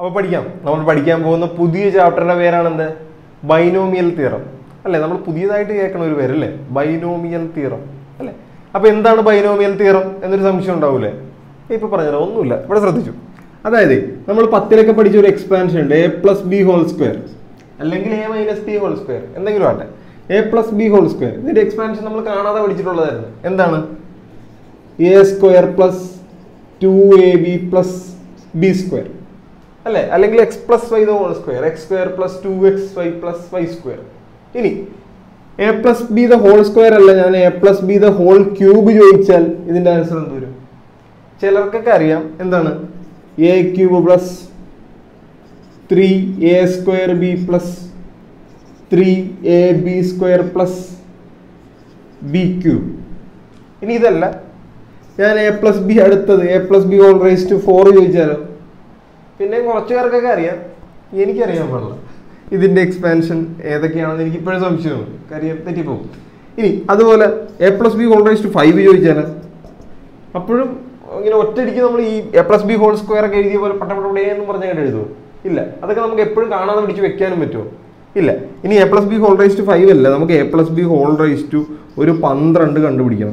അപ്പോൾ പഠിക്കാം നമ്മൾ പഠിക്കാൻ പോകുന്ന പുതിയ ചാപ്റ്ററിന്റെ പേരാണ് എന്ത് ബൈനോമിയൽ തിയറം അല്ലേ നമ്മൾ പുതിയതായിട്ട് കേൾക്കണ ഒരു പേരല്ലേ ബൈനോമിയൽ തിയറം അല്ലേ അപ്പോൾ എന്താണ് ബൈനോമിയൽ തിയറം എന്നൊരു സംശയം ഉണ്ടാവൂലേ ഇപ്പൊ പറഞ്ഞല്ലോ ഒന്നുമില്ല ഇവിടെ ശ്രദ്ധിച്ചു അതായത് നമ്മൾ പത്തിലൊക്കെ പഠിച്ച ഒരു എക്സ്പാൻഷൻ ഉണ്ട് A plus B whole square അല്ലെങ്കിൽ A minus B whole square എന്തെങ്കിലും ആട്ടെ A plus B whole square ഇതിന്റെ എക്സ്പാൻഷൻ നമ്മൾ കാണാതെ പഠിച്ചിട്ടുള്ളതായിരുന്നു എന്താണ് A square plus two A B plus B square അല്ലേ അല്ലെങ്കിൽ X plus Y the whole square X square plus two X Y plus Y square ഇനി A plus B the whole square അല്ല ഞാൻ A plus B the whole cube ചോദിച്ചാൽ ഇതിന്റെ answer എന്ത് വരും ചിലർക്കൊക്കെ അറിയാം എന്താണ് A cube plus three A square B plus three A B square plus B cube ഇനി ഇതല്ല ഞാൻ എ പ്ലസ് ബി അടുത്തത് A plus B whole raise to four ചോദിച്ചാലോ പിന്നെ കുറച്ച് പേർക്കൊക്കെ അറിയാം എനിക്കറിയാൻ പാടില്ല ഇതിന്റെ എക്സ്പാൻഷൻ ഏതൊക്കെയാണെന്ന് എനിക്ക് ഇപ്പോഴും സംശയമാണ് കാര്യം തെറ്റിപ്പോകും ഇനി അതുപോലെ A plus B whole raise to five ചോദിച്ചാലോ അപ്പോഴും ഇങ്ങനെ ഒറ്റയടിക്ക് നമ്മൾ ഈ A plus B whole square ഒക്കെ എഴുതിയ പോലെ പട്ടപ്പടേ എന്ന് പറഞ്ഞാൽ എഴുതുമോ ഇല്ല അതൊക്കെ നമുക്ക് എപ്പോഴും കാണാതെ പിടിച്ച് വെക്കാനും പറ്റുമോ ഇല്ല ഇനി A plus B whole raise to five അല്ല നമുക്ക് A plus B whole raise to ഒരു പന്ത്രണ്ട് കണ്ടുപിടിക്കണം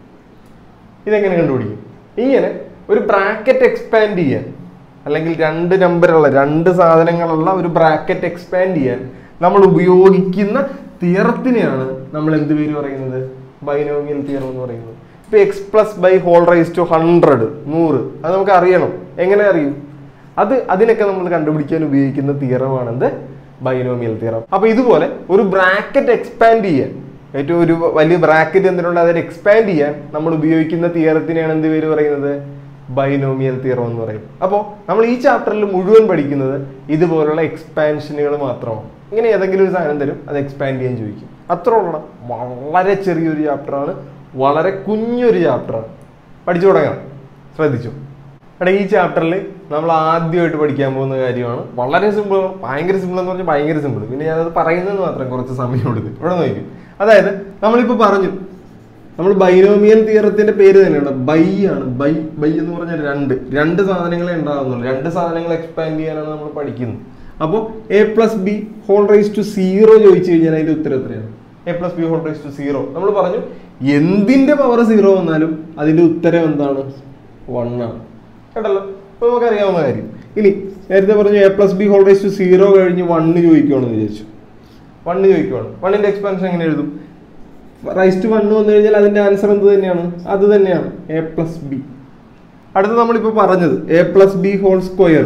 ഇതെങ്ങനെ കണ്ടുപിടിക്കും ഇങ്ങനെ ഒരു ബ്രാക്കറ്റ് എക്സ്പാൻഡ് ചെയ്യാൻ അല്ലെങ്കിൽ രണ്ട് നമ്പറുള്ള രണ്ട് സാധനങ്ങളുള്ള ഒരു ബ്രാക്കറ്റ് എക്സ്പാൻഡ് ചെയ്യാൻ നമ്മൾ ഉപയോഗിക്കുന്ന തിയറത്തിനെയാണ് നമ്മൾ എന്ത് പേര് പറയുന്നത് ബൈനോമിയൽ തിയറം എന്ന് പറയുന്നത് ഇപ്പൊ X plus Y whole rise to hundred നൂറ് അത് നമുക്ക് അറിയണം എങ്ങനെ അറിയും അത് അതിനൊക്കെ നമ്മൾ കണ്ടുപിടിക്കാൻ ഉപയോഗിക്കുന്ന തിയറമാണെന്ത് ബൈനോമിയൽ തിയറം അപ്പൊ ഇതുപോലെ ഒരു ബ്രാക്കറ്റ് എക്സ്പാൻഡ് ചെയ്യാൻ ഏറ്റവും ഒരു വലിയ ബ്രാക്കറ്റ് എന്തിനുള്ള അതിനെ എക്സ്പാൻഡ് ചെയ്യാൻ നമ്മൾ ഉപയോഗിക്കുന്ന തിയറത്തിനെയാണ് എന്ത് പേര് പറയുന്നത് ബൈനോമിയൽ തിയറം എന്ന് പറയും അപ്പോൾ നമ്മൾ ഈ ചാപ്റ്ററിൽ മുഴുവൻ പഠിക്കുന്നത് ഇതുപോലുള്ള എക്സ്പാൻഷനുകൾ മാത്രമാണ് ഇങ്ങനെ ഏതെങ്കിലും ഒരു സാധനം തരും അത് എക്സ്പാൻഡ് ചെയ്യാൻ ചോദിക്കും അത്ര ഉള്ളണം വളരെ ചെറിയൊരു ചാപ്റ്ററാണ് വളരെ കുഞ്ഞൊരു ചാപ്റ്ററാണ് പഠിച്ചു തുടങ്ങാം ശ്രദ്ധിച്ചു എടാ ഈ ചാപ്റ്ററിൽ നമ്മൾ ആദ്യമായിട്ട് പഠിക്കാൻ പോകുന്ന കാര്യമാണ് വളരെ സിമ്പിൾ ഭയങ്കര സിമ്പിൾ എന്ന് പറഞ്ഞാൽ ഭയങ്കര സിമ്പിൾ പിന്നെ ഞാനത് പറയുന്നത് മാത്രം കുറച്ച് സമയം എടുത്ത് ഇവിടെ നോക്കും അതായത് നമ്മളിപ്പോൾ പറഞ്ഞു നമ്മൾ ബൈനോമിയൽ തിയറത്തിന്റെ പേര് തന്നെയാണ് ബൈ ആണ് ബൈ ബൈ എന്ന് പറഞ്ഞാൽ രണ്ട് രണ്ട് സാധനങ്ങളെ ഉണ്ടാകുന്നുള്ളൂ രണ്ട് സാധനങ്ങൾ എക്സ്പാൻഡ് ചെയ്യാനാണ് നമ്മൾ പഠിക്കുന്നത് അപ്പോൾ A plus B whole rise to zero ചോദിച്ചു കഴിഞ്ഞാൽ അതിന്റെ ഉത്തരം എത്രയാണ് A plus B whole rise to zero നമ്മൾ പറഞ്ഞു എന്തിന്റെ പവർ സീറോ വന്നാലും അതിന്റെ ഉത്തരം എന്താണ് വൺ ആണ് കേട്ടല്ലോ അപ്പൊ നമുക്ക് അറിയാവുന്ന കാര്യം ഇനി നേരത്തെ പറഞ്ഞു A plus B whole rise to zero കഴിഞ്ഞ് വണ്ണ് ചോദിക്കുവാണെന്ന് വിചാരിച്ചു വണ്ണ് ചോദിക്കുവാണ് വണ്ണിന്റെ എക്സ്പാൻഷൻ എങ്ങനെ എഴുതും റൈസ് ടു വണ്ണ് വന്നു കഴിഞ്ഞാൽ അതിന്റെ ആൻസർ എന്ത് തന്നെയാണ് അത് തന്നെയാണ് എ പ്ലസ് ബി അടുത്ത നമ്മളിപ്പോൾ പറഞ്ഞത് A plus B whole square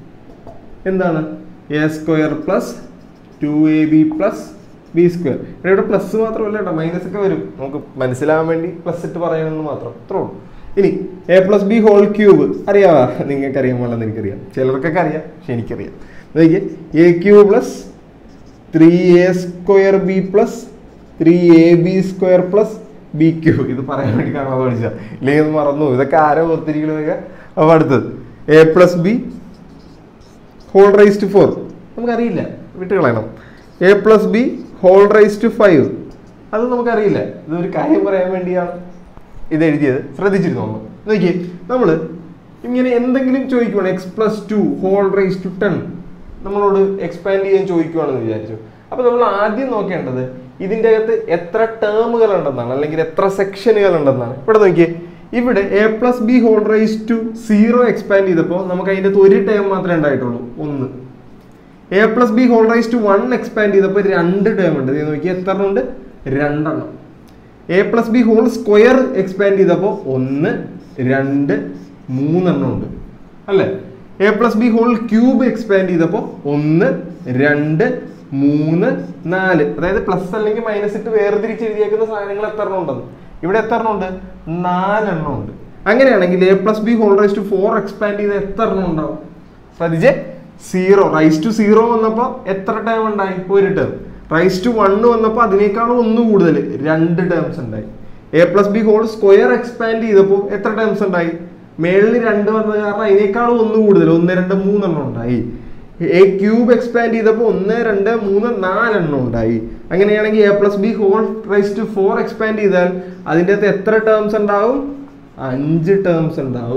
എന്താണ് A square plus two A B plus B square ഇവിടെ പ്ലസ് മാത്രമല്ല കേട്ടോ മൈനസ് ഒക്കെ വരും നമുക്ക് മനസ്സിലാവാൻ വേണ്ടി പ്ലസ് ഇട്ട് പറയണമെന്ന് മാത്രം അത്രേ ഉള്ളൂ ഇനി A plus B whole cube അറിയാവാ നിങ്ങൾക്ക് അറിയാൻ പാടില്ലെന്ന് എനിക്കറിയാം ചിലർക്കൊക്കെ അറിയാം പക്ഷെ എനിക്കറിയാം നോക്കിയേ A cube plus three A square B plus three A B square plus B cube ഇത് പറയാൻ വേണ്ടി കാണാതെ പഠിച്ച ഇല്ലെങ്കിൽ ഇത് മറന്നു ഇതൊക്കെ ആരോ ഓർത്തിരിക്കണതൊക്കെ അപ്പൊ അടുത്തത് A plus B whole rise to four നമുക്കറിയില്ല വിട്ട് കളയണം A plus B whole rise to five അത് നമുക്കറിയില്ല ഇതൊരു കാര്യം പറയാൻ വേണ്ടിയാണ് ഇത് എഴുതിയത് ശ്രദ്ധിച്ചിരുന്നു നമ്മൾ നോക്കിയേ നമ്മൾ ഇങ്ങനെ എന്തെങ്കിലും ചോദിക്കുവാണ് X plus two whole rise to ten നമ്മളോട് എക്സ്പാൻഡ് ചെയ്യാൻ ചോദിക്കുവാണെന്ന് വിചാരിച്ചു അപ്പൊ നമ്മൾ ആദ്യം നോക്കേണ്ടത് ഇതിൻ്റെ അകത്ത് എത്ര ടേമുകൾ ഉണ്ടെന്നാണ് അല്ലെങ്കിൽ എത്ര സെക്ഷനുകൾ ഉണ്ടെന്നാണ് ഇവിടെ നോക്കിയേ ഇവിടെ A plus B whole rise to zero expand ചെയ്തപ്പോൾ നമുക്ക് അതിൻ്റെ അകത്ത് ഒരു ടേം മാത്രമേ ഉണ്ടായിട്ടുള്ളൂ ഒന്ന് A plus B whole rise to one expand ചെയ്തപ്പോൾ രണ്ട് ടേം ഉണ്ട് ഇത് നോക്കി എത്ര ഉണ്ട് രണ്ടെണ്ണം A plus B whole square expand ചെയ്തപ്പോൾ ഒന്ന് രണ്ട് മൂന്നെണ്ണം ഉണ്ട് അല്ലേ A plus B whole cube expand ചെയ്തപ്പോൾ ഒന്ന് രണ്ട് മൂന്ന് നാല് അതായത് പ്ലസ് അല്ലെങ്കിൽ മൈനസ് ഇട്ട് വേർതിരിച്ച് എഴുതിയേക്കുന്ന സാധനങ്ങൾ എത്ര എണ്ണം ഉണ്ടെന്ന് ഇവിടെ എത്ര എണ്ണം ഉണ്ട് നാലെണ്ണം ഉണ്ട് അങ്ങനെയാണെങ്കിൽ A plus B whole rise to four expand ചെയ്ത് എത്ര എണ്ണം ഉണ്ടാവും ശ്രദ്ധിച്ചേ സീറോ റൈസ് ടു സീറോ വന്നപ്പോൾ എത്ര ടേം ഉണ്ടായി ഒരു ടേം റൈസ് ടു വണ്ണ് വന്നപ്പോൾ അതിനേക്കാളും ഒന്ന് കൂടുതൽ രണ്ട് ടേംസ് ഉണ്ടായി A plus B whole square expand ചെയ്തപ്പോൾ എത്ര ടേംസ് ഉണ്ടായി മേളിൽ രണ്ട് വന്നത് കാരണം അതിനേക്കാളും ഒന്ന് കൂടുതൽ ഒന്ന് രണ്ട് മൂന്നെണ്ണം ഉണ്ടായി എ ക്യൂബ് എക്സ്പാൻഡ് ചെയ്തപ്പോൾ ഒന്ന് രണ്ട് മൂന്ന് നാലെണ്ണം ഉണ്ടായി അങ്ങനെയാണെങ്കിൽ A plus B whole rise to four expand ചെയ്താൽ അതിൻ്റെ അകത്ത് എത്ര ടേംസ് ഉണ്ടാവും അഞ്ച് ടേംസ് ഉണ്ടാവും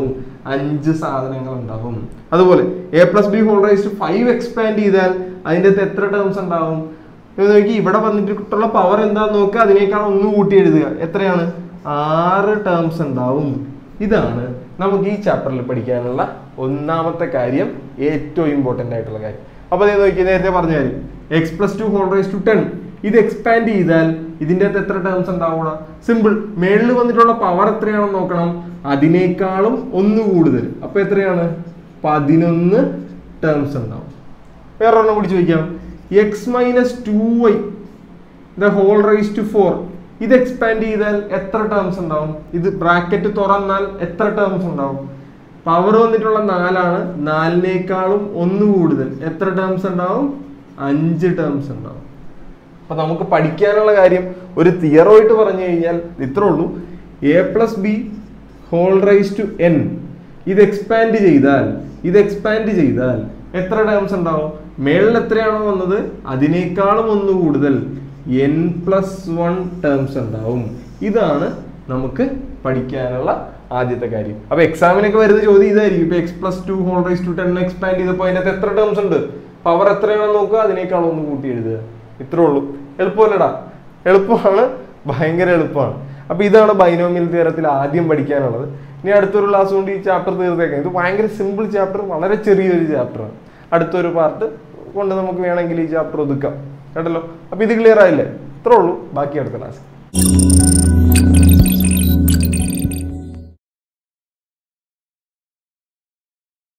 അഞ്ച് സാധനങ്ങൾ ഉണ്ടാവും അതുപോലെ A plus B whole rise five expand ചെയ്താൽ അതിൻ്റെ അകത്ത് എത്ര ടേംസ് ഉണ്ടാവും ഇത് നോക്കി ഇവിടെ വന്നിട്ടുള്ള പവർ എന്താന്ന് നോക്കുക അതിനേക്കാൾ ഒന്ന് കൂട്ടി എഴുതുക എത്രയാണ് ആറ് ടേംസ് ഉണ്ടാവും ഇതാണ് നമുക്ക് ഈ ചാപ്റ്ററിൽ പഠിക്കാനുള്ള ഒന്നാമത്തെ കാര്യം ഏറ്റവും ഇമ്പോർട്ടൻ്റ് ആയിട്ടുള്ള കാര്യം അപ്പോൾ അതേ നോക്കി നേരത്തെ പറഞ്ഞ കാര്യം X plus two whole rise to ten ഇത് എക്സ്പാൻഡ് ചെയ്താൽ ഇതിൻ്റെ അകത്ത് എത്ര ടേംസ് ഉണ്ടാവുക സിമ്പിൾ മേളിൽ വന്നിട്ടുള്ള പവർ എത്രയാണെന്ന് നോക്കണം അതിനേക്കാളും ഒന്ന് കൂടുതൽ അപ്പൊ എത്രയാണ് പതിനൊന്ന് ടേംസ് ഉണ്ടാവും വേറെ ഒരെണ്ണം കൂടി ചോദിക്കാം X minus two Y the whole rise to four ഇത് എക്സ്പാൻഡ് ചെയ്താൽ എത്ര ടേംസ് ഉണ്ടാവും ഇത് ബ്രാക്കറ്റ് തുറന്നാൽ എത്ര ടേംസ് ഉണ്ടാവും പവർ വന്നിട്ടുള്ള നാലാണ് നാലിനേക്കാളും ഒന്ന് കൂടുതൽ എത്ര ടേംസ് ഉണ്ടാവും അഞ്ച് ടേംസ് ഉണ്ടാവും അപ്പൊ നമുക്ക് പഠിക്കാനുള്ള കാര്യം ഒരു തിയറോയിട്ട് പറഞ്ഞു കഴിഞ്ഞാൽ ഇത്രേ ഉള്ളൂ A plus B whole rise to N ഇത് എക്സ്പാൻഡ് ചെയ്താൽ ഇത് എക്സ്പാൻഡ് ചെയ്താൽ എത്ര ടേംസ് ഉണ്ടാവും മേളിൽ എത്രയാണോ വന്നത് അതിനേക്കാളും ഒന്ന് കൂടുതൽ എൻ പ്ലസ് വൺ ടേംസ് ഉണ്ടാവും ഇതാണ് നമുക്ക് പഠിക്കാനുള്ള ആദ്യത്തെ കാര്യം അപ്പൊ എക്സാമിനൊക്കെ വരുന്ന ചോദ്യം ഇതായിരിക്കും ഇപ്പൊ X plus two whole rise to ten expand ചെയ്തപ്പോൾ അതിനകത്ത് എത്ര ടേംസ് ഉണ്ട് പവർ എത്രയാണെന്ന് നോക്കുക അതിനേക്കാൾ ഒന്ന് കൂട്ടി എഴുതുക ഇത്രേ ഉള്ളൂ എളുപ്പമല്ലടാ എളുപ്പമാണ് ഭയങ്കര എളുപ്പമാണ് അപ്പൊ ഇതാണ് ബൈനോമിയൽ തിയറത്തിൽ ആദ്യം പഠിക്കാനുള്ളത് ഇനി അടുത്തൊരു ക്ലാസ് കൊണ്ട് ഈ ചാപ്റ്റർ തീർത്തേക്കാം ഇത് ഭയങ്കര സിമ്പിൾ ചാപ്റ്റർ വളരെ ചെറിയൊരു ചാപ്റ്ററാണ് അടുത്തൊരു പാർട്ട് കൊണ്ട് നമുക്ക് വേണമെങ്കിൽ ഈ ചാപ്റ്റർ ഒതുക്കാം കേട്ടല്ലോ അപ്പൊ ഇത് ക്ലിയർ ആയില്ലേ ഇത്രേ ഉള്ളൂ ബാക്കി അടുത്ത ക്ലാസ്